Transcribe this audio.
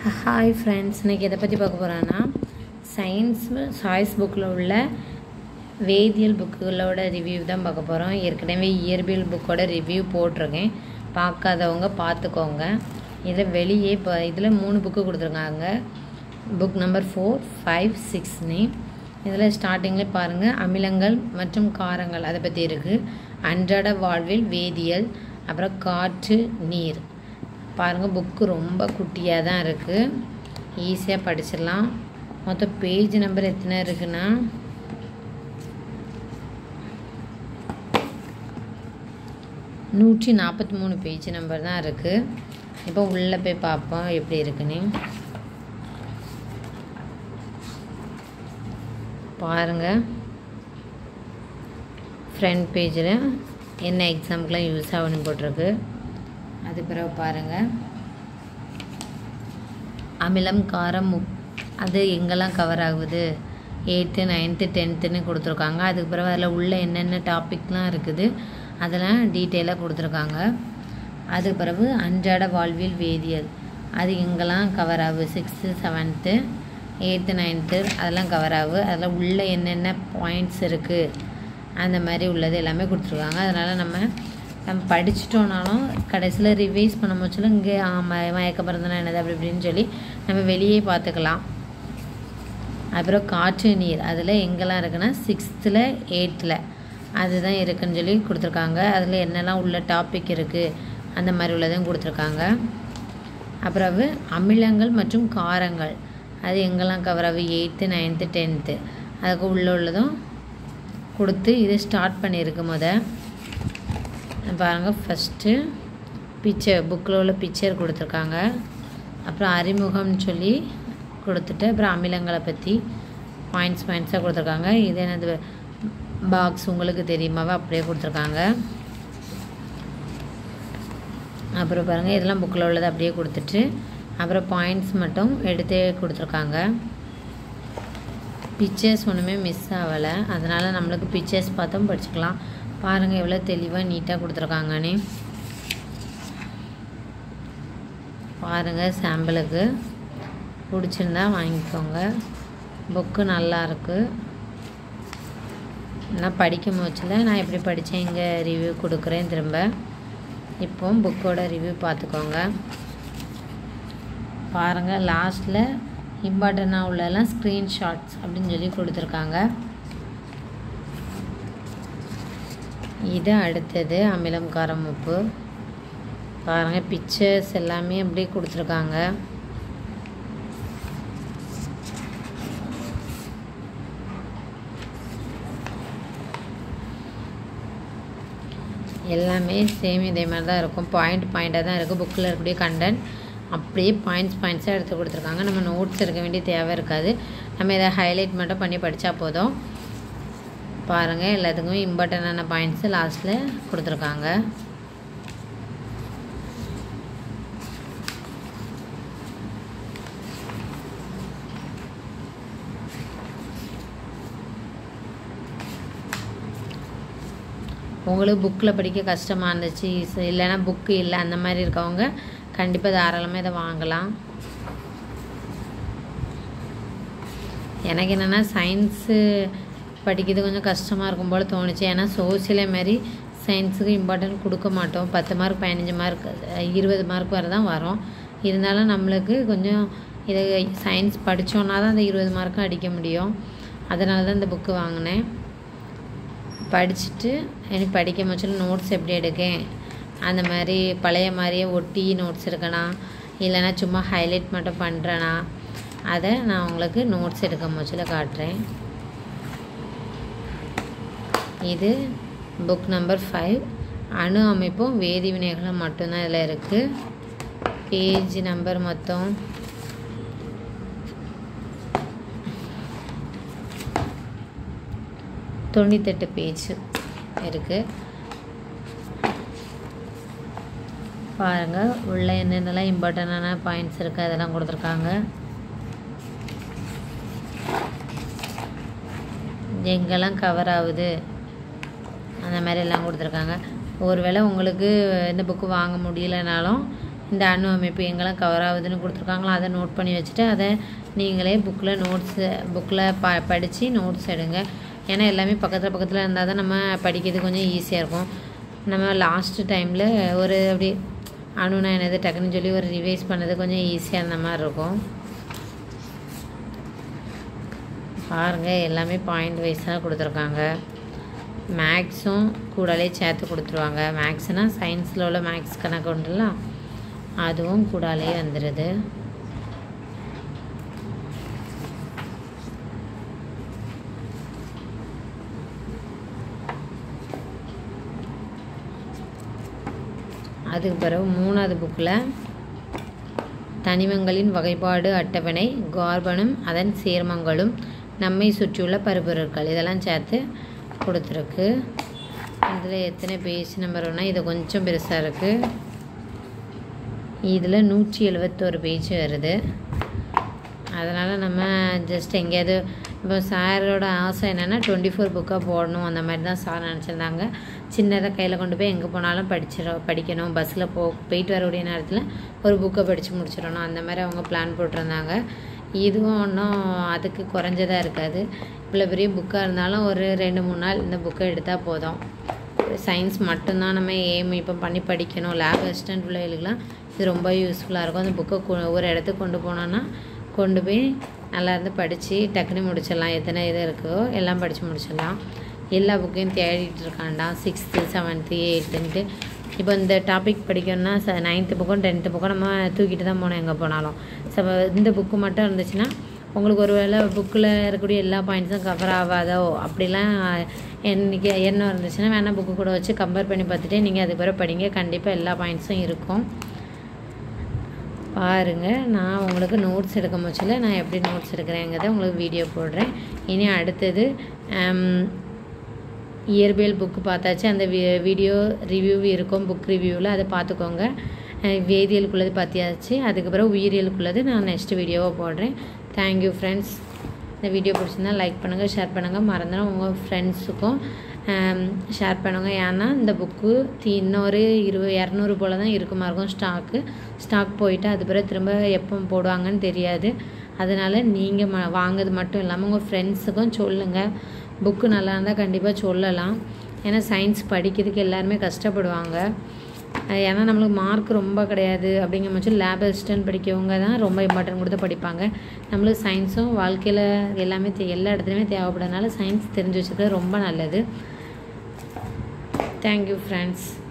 hi friends இன்றைக்கி எதை பற்றி பார்க்க போகிறோன்னா சயின்ஸ் சாய்ஸ் புக்கில் உள்ள வேதியியல் புக்குகளோட ரிவ்யூ தான் பார்க்க போகிறோம் ஏற்கனவே இயற்பியல் புக்கோட ரிவ்யூ போட்டிருக்கேன் பார்க்காதவங்க பார்த்துக்கோங்க இதில் வெளியே இப்போ இதில் மூணு புக்கு கொடுத்துருக்காங்க புக் நம்பர் ஃபோர் ஃபைவ் சிக்ஸ்னு இதில் ஸ்டார்டிங்கில் பாருங்கள் அமிலங்கள் மற்றும் காரங்கள் அதை பற்றி இருக்குது அன்றாட வாழ்வில் வேதியியல் அப்புறம் காற்று நீர் பாருங்கள் புக்கு ரொம்ப குட்டியாக தான் இருக்குது ஈஸியாக படிச்சிடலாம் மொத்தம் பேஜ் நம்பர் எத்தனை இருக்குன்னா நூற்றி நாற்பத்தி மூணு பேஜ் நம்பர் தான் இருக்குது இப்போ உள்ளே போய் பார்ப்போம் எப்படி இருக்குன்னு பாருங்கள் ஃப்ரண்ட் பேஜில் என்ன எக்ஸாமுக்கெலாம் யூஸ் ஆகுன்னு போட்டிருக்கு அது பிறகு பாருங்கள் அமிலம் காரம் உப் அது எங்கெல்லாம் கவர் ஆகுது எயித்து நைன்த்து டென்த்துன்னு கொடுத்துருக்காங்க அதுக்கு பிறகு அதில் உள்ள என்னென்ன டாபிக்லாம் இருக்குது அதெல்லாம் டீட்டெயிலாக கொடுத்துருக்காங்க அதுக்கு பிறகு அன்றாட வாழ்வியல் வேதியியல் அது எங்கெல்லாம் கவர் ஆகுது சிக்ஸ்த்து செவன்த்து எயித்து நைன்த்து அதெல்லாம் கவர் ஆகுது அதில் உள்ள என்னென்ன பாயிண்ட்ஸ் இருக்குது அந்த மாதிரி உள்ளது எல்லாமே கொடுத்துருக்காங்க அதனால் நம்ம நம்ம படிச்சிட்டோனாலும் கடைசியில் ரிவைஸ் பண்ண முடிச்சாலும் இங்கே ஆமாம் மயக்க மருந்துனா என்னது அப்படி இப்படின்னு சொல்லி நம்ம வெளியே பார்த்துக்கலாம் அப்புறம் காற்று நீர் அதில் எங்கெல்லாம் இருக்குன்னா சிக்ஸ்த்தில் எயித்தில் அதுதான் இருக்குன்னு சொல்லி கொடுத்துருக்காங்க அதில் என்னெல்லாம் உள்ள டாபிக் இருக்குது அந்த மாதிரி உள்ளதையும் கொடுத்துருக்காங்க அப்புறம் அமிலங்கள் மற்றும் காரங்கள் அது எங்கெல்லாம் கவர் ஆகும் எயித்து நைன்த்து டென்த்து அதுக்கு உள்ள உள்ளதும் கொடுத்து இது ஸ்டார்ட் பண்ணியிருக்கு முத பாருங்கள் ஃபஸ்ட்டு பிக்சர் புக்கில் உள்ள பிக்சர் கொடுத்துருக்காங்க அப்புறம் அறிமுகம்னு சொல்லி கொடுத்துட்டு அப்புறம் அமிலங்களை பற்றி பாயிண்ட்ஸ் பாயிண்ட்ஸாக கொடுத்துருக்காங்க இது என்னது பாக்ஸ் உங்களுக்கு தெரியுமாவே அப்படியே கொடுத்துருக்காங்க அப்புறம் பாருங்கள் இதெல்லாம் புக்கில் உள்ளது அப்படியே கொடுத்துட்டு அப்புறம் பாயிண்ட்ஸ் மட்டும் எடுத்து கொடுத்துருக்காங்க பிக்சர்ஸ் ஒன்றுமே மிஸ் ஆகலை அதனால் நம்மளுக்கு பிக்சர்ஸ் பார்த்தும் படிச்சுக்கலாம் பாருங்கள் எவ்வளோ தெளிவாக நீட்டாக கொடுத்துருக்காங்கன்னு பாருங்கள் சாம்பிளுக்கு பிடிச்சிருந்தா வாங்கிக்கோங்க புக்கு நல்லாயிருக்கு நான் படிக்கும் போச்சில் நான் எப்படி படித்தேன் இங்கே ரிவ்யூ கொடுக்குறேன் திரும்ப இப்போ புக்கோட ரிவ்யூ பார்த்துக்கோங்க பாருங்கள் லாஸ்ட்டில் இம்பார்ட்டண்ட்டாக உள்ளெல்லாம் ஸ்க்ரீன்ஷாட்ஸ் அப்படின்னு சொல்லி கொடுத்துருக்காங்க இது அடுத்தது அமிலம் காரம் உப்பு பாருங்கள் பிக்சர்ஸ் எல்லாமே அப்படியே கொடுத்துருக்காங்க எல்லாமே சேம் இதே மாதிரி தான் இருக்கும் பாயிண்ட் பாயிண்ட்டாக தான் இருக்குது புக்கில் இருக்கக்கூடிய கண்டென்ட் அப்படியே பாயிண்ட்ஸ் பாயிண்ட்ஸாக எடுத்து கொடுத்துருக்காங்க நம்ம நோட்ஸ் எடுக்க வேண்டிய தேவை இருக்காது நம்ம இதை ஹைலைட் மட்டும் பண்ணி படித்தா போதும் பாருங்கள் எல்லாத்துக்குமே இம்பார்ட்டண்டான பாயிண்ட்ஸு லாஸ்ட்டில் கொடுத்துருக்காங்க உங்களுக்கு புக்கில் படிக்க கஷ்டமாக இருந்துச்சு இல்லைன்னா புக்கு இல்லை அந்த மாதிரி இருக்கவங்க கண்டிப்பாக தாராளமாக இதை வாங்கலாம் எனக்கு என்னென்னா சயின்ஸு படிக்கிறது கொஞ்சம் கஷ்டமாக இருக்கும் போல் தோணுச்சு ஏன்னா சோசியலே மாதிரி சயின்ஸுக்கு இம்பார்ட்டன்ட் கொடுக்க மாட்டோம் பத்து மார்க் பதினஞ்சு மார்க் இருபது மார்க் வரை தான் வரும் இருந்தாலும் நம்மளுக்கு கொஞ்சம் இதை சயின்ஸ் படித்தோன்னா தான் அந்த இருபது மார்க்கும் அடிக்க முடியும் அதனால தான் இந்த புக்கு வாங்கினேன் படிச்சுட்டு எனக்கு படிக்க முடிச்சாலும் நோட்ஸ் எப்படி எடுக்கேன் அந்த மாதிரி பழைய மாதிரியே ஒட்டி நோட்ஸ் எடுக்கணும் இல்லைனா சும்மா ஹைலைட் மட்டும் பண்ணுறேனா அதை நான் உங்களுக்கு நோட்ஸ் எடுக்க முச்சில் காட்டுறேன் இது புக் நம்பர் ஃபைவ் அணு அமைப்பும் வேதி வினைகளும் மட்டும்தான் இதில் இருக்குது பேஜ் நம்பர் மொத்தம் தொண்ணூத்தெட்டு பேஜ் இருக்குது பாருங்கள் உள்ள என்னென்னலாம் இம்பார்ட்டண்டான பாயிண்ட்ஸ் இருக்குது அதெல்லாம் கொடுத்துருக்காங்க எங்கெல்லாம் கவர் ஆகுது அந்த மாதிரி எல்லாம் கொடுத்துருக்காங்க ஒருவேளை உங்களுக்கு இந்த புக்கு வாங்க முடியலனாலும் இந்த அணு அமைப்பு எங்கெல்லாம் கவர் ஆகுதுன்னு கொடுத்துருக்காங்களோ அதை நோட் பண்ணி வச்சுட்டு அதை நீங்களே புக்கில் நோட்ஸு புக்கில் ப படித்து நோட்ஸ் எடுங்க ஏன்னா எல்லாமே பக்கத்தில் பக்கத்தில் இருந்தால் தான் நம்ம படிக்கிறது கொஞ்சம் ஈஸியாக இருக்கும் நம்ம லாஸ்ட்டு டைமில் ஒரு அப்படி அணுனா என்னது டக்குன்னு சொல்லி ஒரு ரிவைஸ் பண்ணது கொஞ்சம் ஈஸியாக இருந்த மாதிரி இருக்கும் பாருங்கள் எல்லாமே பாயிண்ட் வைஸாக கொடுத்துருக்காங்க மேக்ஸும் கூடலே சேர்த்து கொடுத்துருவாங்க மேக்ஸ்னால் சயின்ஸில் உள்ள மேக்ஸ் கணக்கு உண்டுல அதுவும் கூடாலே வந்துடுது அதுக்கு பிறகு மூணாவது புக்கில் தனிமங்களின் வகைப்பாடு அட்டவணை கார்பனும் அதன் சேர்மங்களும் நம்மை சுற்றியுள்ள பருப்பொருட்கள் இதெல்லாம் சேர்த்து கொடுத்துருக்கு இதில் எத்தனை பேஜ் நம்பர் வேணால் இது கொஞ்சம் பெருசாக இருக்குது இதில் நூற்றி எழுபத்தோரு பேஜ் வருது அதனால் நம்ம ஜஸ்ட் எங்கேயாவது இப்போ சாரோட ஆசை என்னென்னா டுவெண்ட்டி ஃபோர் புக்காக போடணும் அந்த மாதிரி தான் சார் நினச்சிருந்தாங்க சின்னதாக கையில் கொண்டு போய் எங்கே போனாலும் படிச்சிட படிக்கணும் பஸ்ஸில் போ போயிட்டு வரக்கூடிய நேரத்தில் ஒரு புக்கை படித்து முடிச்சிடணும் அந்த மாதிரி அவங்க பிளான் போட்டிருந்தாங்க இதுவும் ஒன்றும் அதுக்கு குறைஞ்சதாக இருக்காது இவ்வளோ பெரிய புக்காக இருந்தாலும் ஒரு ரெண்டு மூணு நாள் இந்த புக்கை எடுத்தால் போதும் சயின்ஸ் மட்டும்தான் நம்ம ஏம் இப்போ பண்ணி படிக்கணும் லேப் அசிஸ்டன்ட் பிள்ளைகளுக்குலாம் இது ரொம்ப யூஸ்ஃபுல்லாக இருக்கும் அந்த புக்கை ஒரு இடத்துக்கு கொண்டு போனோன்னா கொண்டு போய் நல்லா இருந்து படித்து டக்குனு முடிச்சிடலாம் எத்தனை இது இருக்கோ எல்லாம் படித்து முடிச்சிடலாம் எல்லா புக்கையும் தேடிட்டு இருக்காண்டா சிக்ஸ்த்து செவன்த்து எயித்துன்ட்டு இப்போ இந்த டாபிக் படிக்கணும்னா ச நைன்த்து புக்கும் டென்த்து புக்கும் நம்ம தூக்கிட்டு தான் போனோம் எங்கே போனாலும் ஸோ இந்த புக்கு மட்டும் இருந்துச்சுன்னா உங்களுக்கு ஒரு வேளை புக்கில் இருக்கக்கூடிய எல்லா பாயிண்ட்ஸும் கவர் ஆகாதோ அப்படிலாம் என்னைக்கு என்ன இருந்துச்சுன்னா வேணால் புக்கு கூட வச்சு கம்பேர் பண்ணி பார்த்துட்டு நீங்கள் அது பிறகு படிங்க கண்டிப்பாக எல்லா பாயிண்ட்ஸும் இருக்கும் பாருங்கள் நான் உங்களுக்கு நோட்ஸ் எடுக்க முச்சில் நான் எப்படி நோட்ஸ் எடுக்கிறேங்கிறத உங்களுக்கு வீடியோ போடுறேன் இனி அடுத்தது இயற்பியல் புக்கு பார்த்தாச்சு அந்த வீடியோ ரிவ்யூ இருக்கும் புக் ரிவ்யூவில் அதை பார்த்துக்கோங்க வேதியியலுக்குள்ளது பார்த்தியாச்சு அதுக்கப்புறம் உயிரியலுக்குள்ளது நான் நெக்ஸ்ட் வீடியோவை போடுறேன் தேங்க்யூ ஃப்ரெண்ட்ஸ் இந்த வீடியோ பிடிச்சிருந்தா லைக் பண்ணுங்கள் ஷேர் பண்ணுங்கள் மறந்துடும் உங்கள் ஃப்ரெண்ட்ஸுக்கும் ஷேர் பண்ணுங்கள் ஏன்னா இந்த புக்கு தி இன்னொரு இருபது இரநூறு போல் தான் இருக்குமா இருக்கும் ஸ்டாக்கு ஸ்டாக் போயிட்டு அது பிறகு திரும்ப எப்போ போடுவாங்கன்னு தெரியாது அதனால் நீங்கள் ம வாங்கிறது மட்டும் இல்லாமல் உங்கள் ஃப்ரெண்ட்ஸுக்கும் சொல்லுங்கள் புக்கு நல்லா இருந்தால் கண்டிப்பாக சொல்லலாம் ஏன்னா சயின்ஸ் படிக்கிறதுக்கு எல்லாருமே கஷ்டப்படுவாங்க ஏன்னா நம்மளுக்கு மார்க் ரொம்ப கிடையாது அப்படிங்கிற பட்சம் லேப் அசிஸ்டன்ட் படிக்கவங்க தான் ரொம்ப இம்பார்ட்டன்ட் கொடுத்து படிப்பாங்க நம்மளுக்கு சயின்ஸும் வாழ்க்கையில் எல்லாமே எல்லா இடத்துலையுமே தேவைப்படுறதுனால சயின்ஸ் தெரிஞ்சு வச்சுக்கிறது ரொம்ப நல்லது தேங்க்யூ ஃப்ரெண்ட்ஸ்